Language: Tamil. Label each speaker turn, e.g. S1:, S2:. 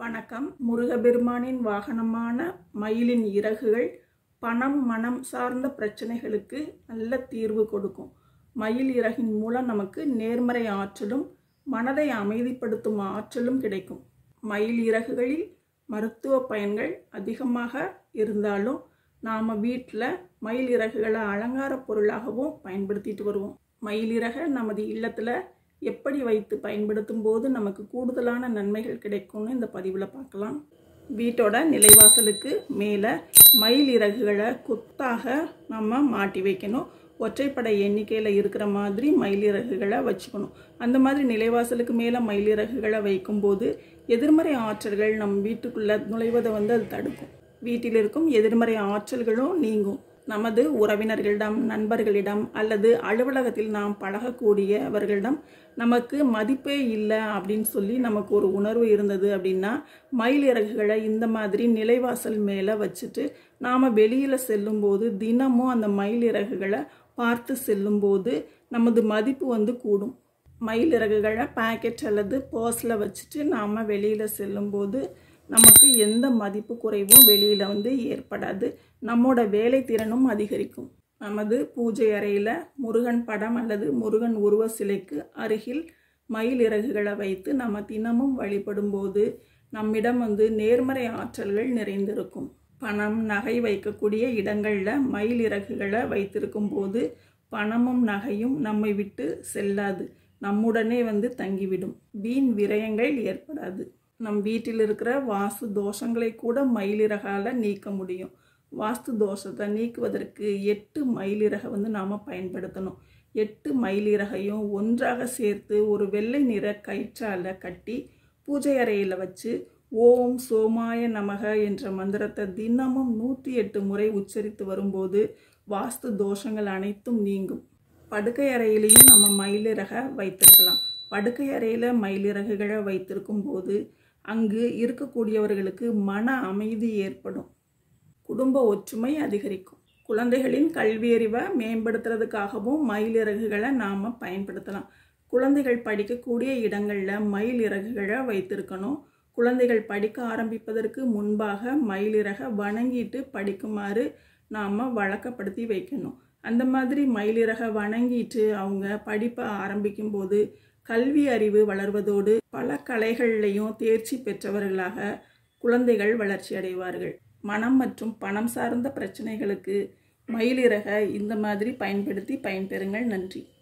S1: வணக்கம் முருகபெருமானின் வாகனமான மயிலின் இறகுகள் பணம் மனம் சார்ந்த பிரச்சனைகளுக்கு நல்ல தீர்வு கொடுக்கும் மயில் இறகின் மூலம் நமக்கு நேர்மறை ஆற்றலும் மனதை அமைதிப்படுத்தும் ஆற்றலும் கிடைக்கும் மயில் இறகுகளில் மருத்துவ பயன்கள் அதிகமாக இருந்தாலும் நாம் வீட்டில் மயில் இறகுகளை அலங்கார பொருளாகவும் பயன்படுத்திட்டு வருவோம் மயில் இறகை நமது இல்லத்தில் எப்படி வைத்து பயன்படுத்தும் போது நமக்கு கூடுதலான நன்மைகள் கிடைக்கும்னு இந்த பதிவில் பார்க்கலாம் வீட்டோட நிலைவாசலுக்கு மேலே மயில் இறகுகளை கொத்தாக நம்ம மாட்டி வைக்கணும் ஒற்றைப்படை எண்ணிக்கையில் இருக்கிற மாதிரி மயில் இறகுகளை வச்சுக்கணும் அந்த மாதிரி நிலைவாசலுக்கு மேலே மயில் இறகுகளை வைக்கும்போது எதிர்மறை ஆற்றல்கள் நம் வீட்டுக்குள்ளே நுழைவதை வந்து அது தடுக்கும் வீட்டில் இருக்கும் எதிர்மறை ஆற்றல்களும் நீங்கும் நமது உறவினர்களிடம் நண்பர்களிடம் அல்லது அலுவலகத்தில் நாம் பழகக்கூடியவர்களிடம் நமக்கு மதிப்பே இல்லை அப்படின்னு சொல்லி நமக்கு ஒரு உணர்வு இருந்தது அப்படின்னா மயில் இறகுகளை இந்த மாதிரி நிலைவாசல் மேலே வச்சுட்டு நாம் வெளியில் செல்லும்போது தினமும் அந்த மயில் இறகுகளை பார்த்து செல்லும்போது நமது மதிப்பு வந்து கூடும் மயில் இறகுகளை பேக்கெட் அல்லது பர்ஸில் வச்சுட்டு நாம் வெளியில் செல்லும்போது நமக்கு எந்த மதிப்பு குறைவும் வெளியில் வந்து ஏற்படாது நம்மோட வேலை திறனும் அதிகரிக்கும் நமது பூஜை அறையில் முருகன் படம் அல்லது முருகன் உருவ சிலைக்கு அருகில் மயில் இறகுகளை வைத்து நம்ம தினமும் வழிபடும்போது நம்மிடம் வந்து நேர்மறை ஆற்றல்கள் நிறைந்திருக்கும் பணம் நகை வைக்கக்கூடிய இடங்களில் மயில் இறகுகளை வைத்திருக்கும் போது பணமும் நகையும் நம்மை விட்டு செல்லாது நம்முடனே வந்து தங்கிவிடும் வீண் விரயங்கள் ஏற்படாது நம் வீட்டில் இருக்கிற வாஸ்து தோஷங்களை கூட மயிலிறகால் நீக்க முடியும் வாஸ்து தோஷத்தை நீக்குவதற்கு எட்டு மயிலிறகை வந்து நாம் பயன்படுத்தணும் எட்டு மயிலிறகையும் ஒன்றாக சேர்த்து ஒரு வெள்ளை நிற கயிற்றால் கட்டி பூஜை அறையில் வச்சு ஓம் சோமாய நமக என்ற மந்திரத்தை தினமும் நூற்றி எட்டு முறை உச்சரித்து வரும்போது வாஸ்து தோஷங்கள் அனைத்தும் நீங்கும் படுக்கை அறையிலையும் நம்ம மயிலிறகை வைத்திருக்கலாம் படுக்கை அறையில் மயிலிறகுகளை வைத்திருக்கும் போது அங்கு இருக்கக்கூடியவர்களுக்கு மன அமைதி ஏற்படும் குடும்ப ஒற்றுமை அதிகரிக்கும் குழந்தைகளின் கல்வியறிவை மேம்படுத்துறதுக்காகவும் மயில் இறகுகளை நாம் பயன்படுத்தலாம் குழந்தைகள் படிக்கக்கூடிய இடங்களில் மயில் இறகுகளை வைத்திருக்கணும் குழந்தைகள் படிக்க ஆரம்பிப்பதற்கு முன்பாக மயில் இறகை வணங்கிட்டு படிக்குமாறு நாம் வழக்கப்படுத்தி வைக்கணும் அந்த மாதிரி மயிலிறகை வணங்கிட்டு அவங்க படிப்பை ஆரம்பிக்கும் போது கல்வி அறிவு வளர்வதோடு பல கலைகள்லையும் தேர்ச்சி பெற்றவர்களாக குழந்தைகள் வளர்ச்சி அடைவார்கள் மனம் மற்றும் பணம் சார்ந்த பிரச்சனைகளுக்கு மயிலிறகை இந்த மாதிரி பயன்படுத்தி பயன்பெறுங்கள் நன்றி